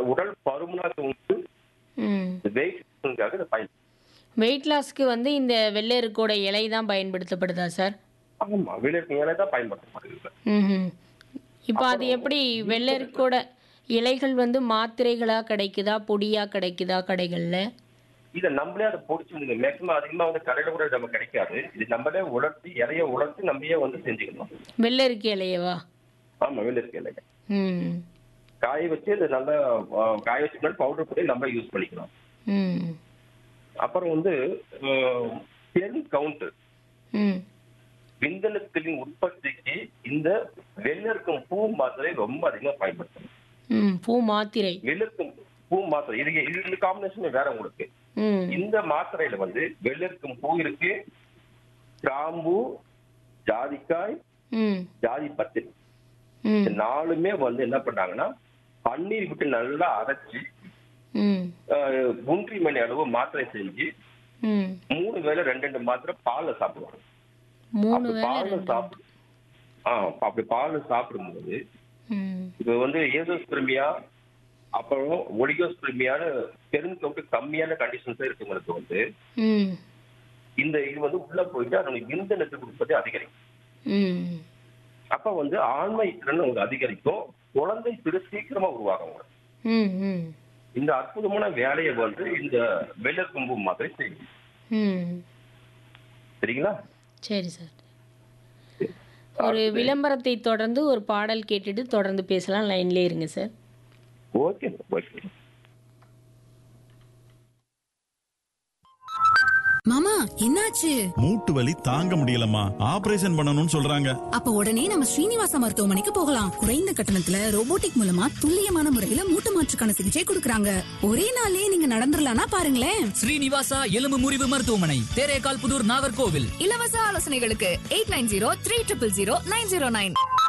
உடல் பருமனாக உண்டு ம் வெயிட்காக இதை பயன் வெயிட் லாஸ்க்கு வந்து இந்த வெள்ளெருக்கோட இலை தான் பயன்படுத்தப்படுதா சார் ஆமா வெளியில இலை தான் பயன்படுத்தப்படுகிறது ம் இப்போ அது எப்படி வெள்ளெருக்கோட இலைகள் வந்து மாத்திரைகளாக கிடைக்குதா பொடியாக கிடைக்குதா கடைகளில் இதை நம்மளே அதை பொடிச்சு மேக்சிமம் அதிகமா வந்து கடையில கூட நம்ம கிடைக்காது இது நம்மளே உலர்த்தி இலைய உலர்த்தி நம்மளே வந்து செஞ்சுக்கணும் வெள்ளெருக்கு இலையவா ஆமா வெளியில இலை ம் காய வச்சு இது நல்லா ஆ, காய வச்சு பவுடர் பண்ணி நம்ம யூஸ் பண்ணிக்கலாம் ம் அப்புறம் வந்து பெண் கவுண்ட் ம் விந்தணுக்களின் உற்பத்திக்கு இந்த வெள்ளருக்கும் பூ மாத்திரை ரொம்ப அதிகமா பயன்படுத்தணும் ம் பூ மாத்திரை வெள்ளருக்கும் பூ மாத்திரை இது இது காம்பினேஷன் வேற உங்களுக்கு ம் இந்த மாத்திரையில வந்து வெள்ளருக்கும் பூ இருக்கு கிராம்பு ஜாதிக்காய் ம் ஜாதி பத்து ம் இந்த நாலுமே வந்து என்ன பண்ணாங்கன்னா பன்னீர் விட்டு நல்லா அரைச்சு ம் ஆஹ், குன்றி மணி அளவு மாத்திரை செஞ்சு ம் மூணு வேளை ரெண்டு ரெண்டு மாத்திரை பால்ல சாப்பிடுவாங்க மூணு அப்படி வேளை பால்ல ரெண்டு சாப்பிடு ஆ அப்படி பால்ல சாப்பிடும்போது ம் இப்போ வந்து ஏசோஸ்பிரமியா அப்புறம் ஒலிகோஸ்பிரமியான பெருங்கவுட்டு கம்மியான கண்டிஷன்ஸ் இருக்கவங்களுக்கு வந்து ம் இந்த இது வந்து உள்ள போயிட்டு அதனுடைய விந்தனத்துக்கு உற்பத்தி அதிகரிக்கும் ம் அப்ப வந்து ஆண்மை திறன் உங்களுக்கு அதிகரிக்கும் குழந்தை திரு சீக்கிரமா உருவாகும் ம் ம் இந்த அற்புதமான வேலையை வந்து இந்த வெள்ளர் கும்பு மாதிரி செய்யும் ம் சரிங்களா சரி சார் ஒரு விளம்பரத்தை தொடர்ந்து ஒரு பாடல் கேட்டுட்டு தொடர்ந்து பேசலாம் லைன்லேயே இருங்க சார் ஓகே ஓகே மாமா என்னாச்சு மூட்டு வலி தாங்க முடியலம்மா ஆபரேஷன் பண்ணணும்னு சொல்றாங்க அப்ப உடனே நம்ம ஸ்ரீனிவாசா மருத்துவமனைக்கு போகலாம் குறைந்த கட்டணத்துல ரோபோட்டிக் மூலமா துல்லியமான முறையில மூட்டு மாற்றுக்கான சிகிச்சை கொடுக்கறாங்க ஒரே நாள்லயே நீங்க நடந்துடலாம்னா பாருங்களேன் ஸ்ரீனிவாசா எலும்பு முறிவு மருத்துவமனை தேரேகால் புதூர் நாகர்கோவில் இலவச ஆலோசனைகளுக்கு eight nine zero three triple zero nine zero nine